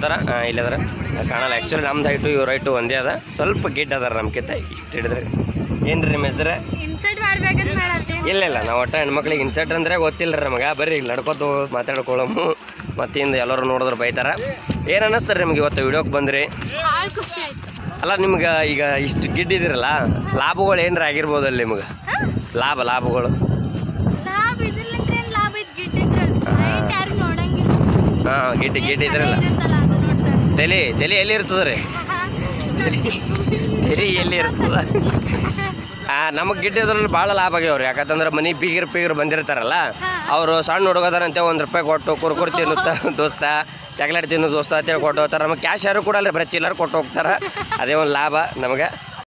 ಕಾಣತ್ತಾರ ಹಾಂ ಇಲ್ಲಿ ಅದಾರ ಕಾಣಲ್ಲ ಆ್ಯಕ್ಚುಲಿ ನಮ್ದು ಹೈಟು ಇವ್ರ ಹೈಟು ಒಂದೇ ಅದ ಸ್ವಲ್ಪ ಗಿಡ್ ಅದಾರ ನಮ್ಕಿಂತ ಇಷ್ಟು ಹಿಡಿದ್ರೆ ಏನು ರೀ ನಿಮ್ಮ ಹೆಸರು ಇನ್ಸರ್ಟ್ ಮಾಡ್ಬೇಕಂತ ಮಾಡತ್ತಿ ಇಲ್ಲ ಇಲ್ಲ ನಾವು ಒಟ್ಟ ಹೆಣ್ಮಕ್ಳಿಗೆ ಇನ್ಸರ್ಟ್ ಅಂದ್ರೆ ಗೊತ್ತಿಲ್ಲ ರೀ ನಮಗೆ ಬರ್ರಿ ಇಲ್ಲಿ ನಡ್ಕೋತ ಮಾತಾಡ್ಕೊಳ್ಳೋಮು ಮತ್ತೆ ಇಂದ ಎಲ್ಲರೂ ನೋಡಿದ್ರೆ ಬೈತಾರ ಏನು ಅನ್ನಿಸ್ತಾರೆ ನಿಮ್ಗೆ ಇವತ್ತು ವಿಡಿಯೋಕ್ಕೆ ಬಂದ್ರಿ ಭಾಳ ಖುಷಿ ಆಯ್ತು ಅಲ್ಲ ನಿಮ್ಗೆ ಈಗ ಇಷ್ಟು ಗಿಡ್ಡಿದಿರಲ್ಲ ಲಾಭಗಳು ಏನಾರ ಆಗಿರ್ಬೋದು ಅಲ್ಲಿ ನಿಮ್ಗೆ ಲಾಭ ಲಾಭಗಳು ಲಾಭ ಇದ್ರಲಿಂದ ಏನ್ ಲಾಭ ಐತ್ ಗಿಟ್ಟಿದ್ರೆ ರೈಟ್ ಯಾರು ನೋಡಂಗಿಲ್ಲ ಹಾಂ ಗಿಡ್ಡಿ ಗಿಡ್ಡಿ ಇದ್ರಲ್ಲ ಇರುತ್ತಲ್ಲ ಅದು ನೋಡ್ತಾರೆ ತಲೆ ತಲೆ ಎಲ್ಲಿ ಇರ್ತದೆ ರೀ ತಲೆ ಎಲ್ಲಿ ಇರ್ತದ ಆ ನಮಗೆ ಗಿಡ್ಡ ಇದ್ರಲ್ಲಿ ಭಾಳ ಲಾಭ ಆಗ್ಯಾವ್ರಿ ಯಾಕಂತಂದ್ರೆ ಮನಿ ಬೀಗರ್ ಪೀಗರ್ ಬಂದಿರ್ತಾರಲ್ಲ ಅವರು ಸಣ್ಣ ಹುಡುಗದಾರಂತೆ ಒಂದು ರೂಪಾಯಿ ಕೊಟ್ಟು ಕುರ್ಕುರ್ ತಿನ್ನುತ್ತ ದೋಸ್ತ ಚಾಕ್ಲೇಟ್ ತಿನ್ನು ದೋಸ್ತ ಅಂತೇಳಿ ಕೊಟ್ಟು ಹೋಗ್ತಾರೆ ನಮಗೆ ಕ್ಯಾಶ್ ಯಾರು ಕೊಡಲ್ಲ ಬರೀ ಚಿಲ್ಲರ್ ಕೊಟ್ಟು ಹೋಗ್ತಾರೆ ಅದೇ ಒಂದು ಲಾಭ ನಮಗೆ